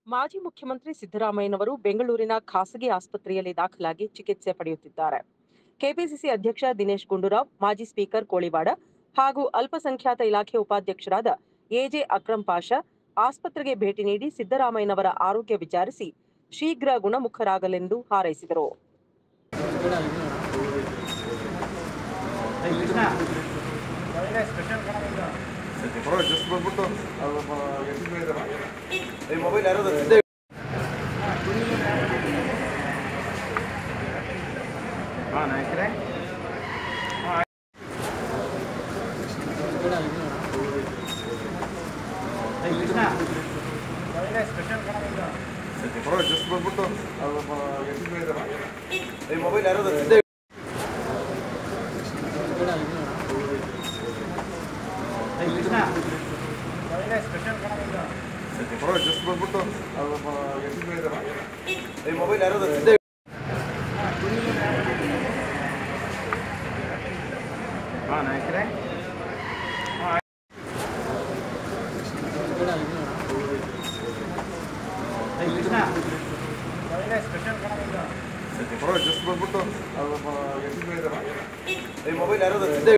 ಮಾಜಿ ಮುಖ್ಯಮಂತ್ರಿ ಸಿದ್ದರಾಮಯ್ಯನವರು ಬೆಂಗಳೂರಿನ ಖಾಸಗಿ ಆಸ್ಪತ್ರೆಯಲ್ಲಿ ದಾಖಲಾಗಿ ಚಿಕಿತ್ಸೆ ಪಡೆಯುತ್ತಿದ್ದಾರೆ ಕೆಪಿಸಿಸಿ ಅಧ್ಯಕ್ಷ ದಿನೇಶ್ ಗುಂಡೂರಾವ್ ಮಾಜಿ ಸ್ಪೀಕರ್ ಕೋಳಿವಾಡ ಹಾಗೂ ಅಲ್ಪಸಂಖ್ಯಾತ ಇಲಾಖೆ ಉಪಾಧ್ಯಕ್ಷರಾದ ಎಜೆ ಅಕ್ರಂ ಪಾಷಾ ಆಸ್ಪತ್ರೆಗೆ ಭೇಟಿ ನೀಡಿ ಸಿದ್ದರಾಮಯ್ಯನವರ ಆರೋಗ್ಯ ವಿಚಾರಿಸಿ ಶೀಘ್ರ ಗುಣಮುಖರಾಗಲೆಂದು ಹಾರೈಸಿದರು ಬರೋ ಜಸ್ಟ್ ಬಂದ್ಬಿಟ್ಟು ಅದು ಎಷ್ಟು ಹೇಳಿದಾರ ಈ ಮೊಬೈಲ್ ಯಾರಾದ್ರು ಇದೆ ಹಾಂ ನಾಯಕರೇ ಬರೋ ಜಸ್ಟ್ ಬಂದ್ಬಿಟ್ಟು ಅದು ಎಷ್ಟು ಹೇಳಿದಾರ ಈ ಮೊಬೈಲ್ ಯಾರಾದ್ರು ಇದೆ ಬರೋ ಜಸ್ಟ್ ಬಂದ್ಬಿಟ್ಟು ಅದು ಎಷ್ಟು ಹೇಳಿದಾರ ಈ ಮೊಬೈಲ್ ಯಾರಾದ್ರು ಇದೆ ಹಾಂ ನಾಯಕರೇ ಬರೋ ಜಸ್ಟ್ ಬಂದ್ಬಿಟ್ಟು ಅದು ಎಷ್ಟು ಹೇಳಿದಾರ ಈ ಮೊಬೈಲ್ ಯಾರಾದ್ರು ಇದೆ